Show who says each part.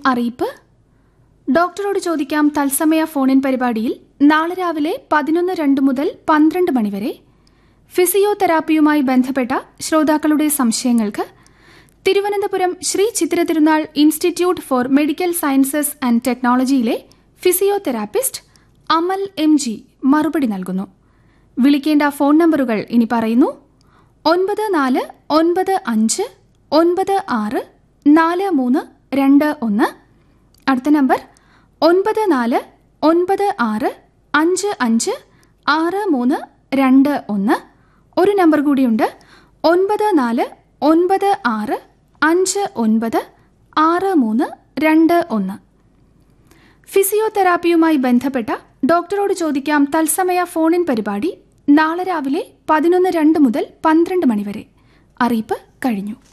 Speaker 1: അറിയിപ്പ് ഡോക്ടറോട് ചോദിക്കാം തത്സമയ ഫോണിൻ പരിപാടിയിൽ നാളെ രാവിലെ പതിനൊന്ന് രണ്ട് മുതൽ പന്ത്രണ്ട് മണിവരെ ഫിസിയോതെറാപ്പിയുമായി ബന്ധപ്പെട്ട ശ്രോതാക്കളുടെ സംശയങ്ങൾക്ക് Thiruvananthapuram Sree Chithira Thirunal Institute for Medical Sciences and ടെക്നോളജിയിലെ ഫിസിയോതെറാപ്പിസ്റ്റ് അമൽ എം ജി മറുപടി നൽകുന്നു വിളിക്കേണ്ട ഫോൺ നമ്പറുകൾ ഇനി പറയുന്നു ഒൻപത് നാല് ഒൻപത് അഞ്ച് ഒൻപത് ആറ് നാല് മൂന്ന് രണ്ട് ഒന്ന് അടുത്ത നമ്പർ ഒൻപത് നാല് ഒൻപത് ആറ് അഞ്ച് അഞ്ച് ആറ് മൂന്ന് രണ്ട് ഒന്ന് ഒരു നമ്പർ കൂടിയുണ്ട് ഒൻപത് നാല് ഒൻപത് ആറ് അഞ്ച് ഒൻപത് ആറ് മൂന്ന് രണ്ട് ഒന്ന് ഫിസിയോതെറാപ്പിയുമായി ബന്ധപ്പെട്ട ഡോക്ടറോട് ചോദിക്കാം തത്സമയ ഫോണിൻ പരിപാടി നാളെ രാവിലെ പതിനൊന്ന് രണ്ട് മുതൽ പന്ത്രണ്ട് മണിവരെ അറിയിപ്പ് കഴിഞ്ഞു